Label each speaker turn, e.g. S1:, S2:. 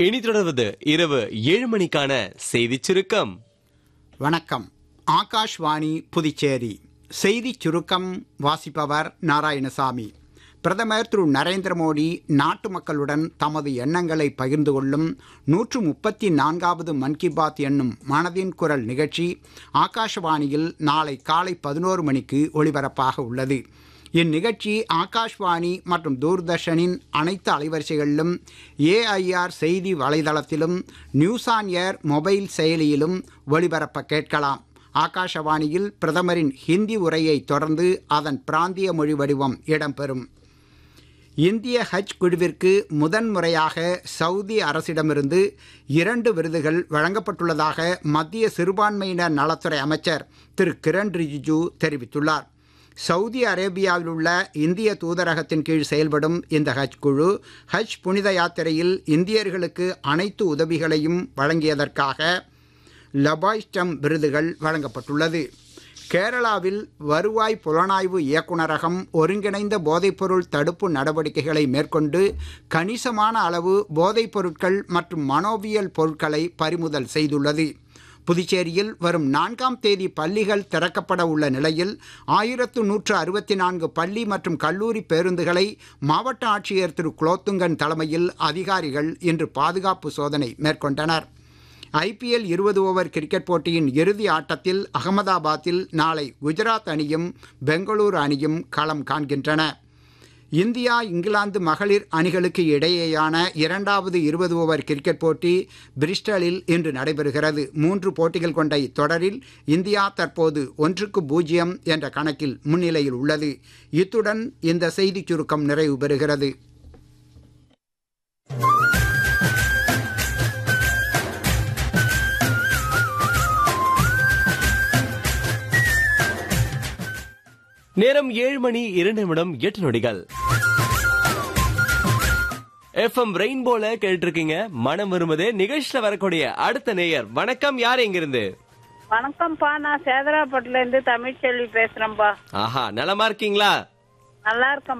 S1: இனி தொடர்வது இரவு ஏழு மணிக்கான செய்திச் சுருக்கம்
S2: வணக்கம் ஆகாஷ்வாணி புதுச்சேரி செய்திச் சுருக்கம் வாசிப்பவர் நாராயணசாமி பிரதமர் திரு நரேந்திர மோடி நாட்டு மக்களுடன் தமது எண்ணங்களை பகிர்ந்து கொள்ளும் நூற்று முப்பத்தி நான்காவது மன் கி பாத் என்னும் மனதின் குரல் நிகழ்ச்சி ஆகாஷவாணியில் நாளை காலை பதினோரு மணிக்கு ஒளிபரப்பாக உள்ளது இந்நிகழ்ச்சி ஆகாஷ்வாணி மற்றும் தூர்தர்ஷனின் அனைத்து அலைவரிசைகளிலும் ஏஐஆர் செய்தி வலைதளத்திலும் நியூஸ் ஆன் ஏர் மொபைல் செயலியிலும் ஒளிபரப்ப கேட்கலாம் ஆகாஷவாணியில் பிரதமரின் ஹிந்தி உரையை தொடர்ந்து அதன் பிராந்திய மொழி வடிவம் இடம்பெறும் இந்திய ஹஜ் குழுவிற்கு முதன்முறையாக சவுதி அரசிடமிருந்து இரண்டு விருதுகள் வழங்கப்பட்டுள்ளதாக மத்திய சிறுபான்மையினர் நலத்துறை அமைச்சர் திரு கிரண் ரிஜிஜு தெரிவித்துள்ளார் சவுதி அரேபியாவில் உள்ள இந்திய தூதரகத்தின் கீழ் செயல்படும் இந்த ஹஜ் குழு ஹஜ் புனித யாத்திரையில் இந்தியர்களுக்கு அனைத்து உதவிகளையும் வழங்கியதற்காக லபாய்ஸ்டம் விருதுகள் வழங்கப்பட்டுள்ளது கேரளாவில் வருவாய் புலனாய்வு இயக்குநரகம் ஒருங்கிணைந்த போதைப்பொருள் தடுப்பு நடவடிக்கைகளை மேற்கொண்டு கணிசமான அளவு போதைப் பொருட்கள் மற்றும் மனோவியல் பொருட்களை பறிமுதல் செய்துள்ளது புதுச்சேரியில் வரும் நான்காம் தேதி பள்ளிகள் திறக்கப்பட உள்ள நிலையில் ஆயிரத்து நூற்று அறுபத்தி நான்கு பள்ளி மற்றும் கல்லூரி பேருந்துகளை மாவட்ட ஆட்சியர் திரு குலோத்துங்கன் தலைமையில் அதிகாரிகள் இன்று பாதுகாப்பு சோதனை மேற்கொண்டனர் ஐபிஎல் இருபது ஓவர் கிரிக்கெட் போட்டியின் இறுதி ஆட்டத்தில் அகமதாபாத்தில் நாளை குஜராத் அணியும் பெங்களூரு அணியும் களம் காண்கின்றன இந்தியா இங்கிலாந்து மகளிர் அணிகளுக்கு இடையேயான இரண்டாவது இருபது ஓவர் கிரிக்கெட் போட்டி பிரிஸ்டலில் இன்று நடைபெறுகிறது மூன்று போட்டிகள் கொண்ட இத்தொடரில் இந்தியா தற்போது ஒன்றுக்கு பூஜ்ஜியம் என்ற கணக்கில் முன்னிலையில் உள்ளது இத்துடன் இந்த செய்திச் சுருக்கம் நிறைவு பெறுகிறது
S1: நேரம் ஏழு மணி இரண்டு நிமிடம் எட்டு நொடிகள் எஃப்எம் ரெயின்போல கேட்டிருக்கீங்க மனம் வரும்போதே நிகழ்ச்சியில வரக்கூடிய அடுத்த நேயர் வணக்கம் யார் எங்கிருந்து
S3: வணக்கம்ப்பா நான் சேதராப்பட்டுல இருந்து தமிழ்ச்செல்வி பேசுறேன்ப்பா
S1: ஆஹா நலமா இருக்கீங்களா
S3: நல்லா இருக்கேன்